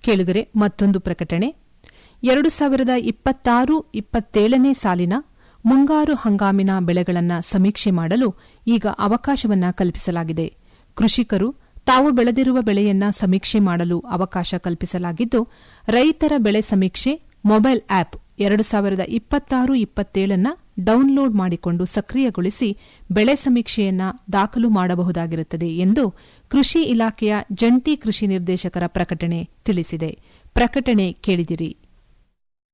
ಕೇಳುಗರೆ ಮತ್ತೊಂದು ಪ್ರಕಟಣೆ ಎರಡು ಸಾವಿರದ ಇಪ್ಪತ್ತಾರು ಇಪ್ಪತ್ತೇಳನೇ ಸಾಲಿನ ಮುಂಗಾರು ಹಂಗಾಮಿನ ಬೆಳೆಗಳನ್ನು ಸಮೀಕ್ಷೆ ಮಾಡಲು ಈಗ ಅವಕಾಶವನ್ನ ಕಲ್ಪಿಸಲಾಗಿದೆ ಕೃಷಿಕರು ತಾವು ಬೆಳೆದಿರುವ ಬೆಳೆಯನ್ನ ಸಮೀಕ್ಷೆ ಮಾಡಲು ಅವಕಾಶ ಕಲ್ಪಿಸಲಾಗಿದ್ದು ರೈತರ ಬೆಳೆ ಸಮೀಕ್ಷೆ ಮೊಬೈಲ್ ಆಪ್ ಎರಡು ಸಾವಿರದ ಇಪ್ಪತ್ತಾರು ಇಪ್ಪತ್ತೇಳನ್ನ ಡೌನ್ಲೋಡ್ ಮಾಡಿಕೊಂಡು ಸಕ್ರಿಯಗೊಳಿಸಿ ಬೆಳೆ ಸಮೀಕ್ಷೆಯನ್ನ ದಾಖಲು ಮಾಡಬಹುದಾಗಿರುತ್ತದೆ ಎಂದು ಕೃಷಿ ಇಲಾಖೆಯ ಜಂಟಿ ಕೃಷಿ ನಿರ್ದೇಶಕರ ಪ್ರಕಟಣೆ ತಿಳಿಸಿದೆ ಪ್ರಕಟಣೆ ಕೇಳಿದಿರಿ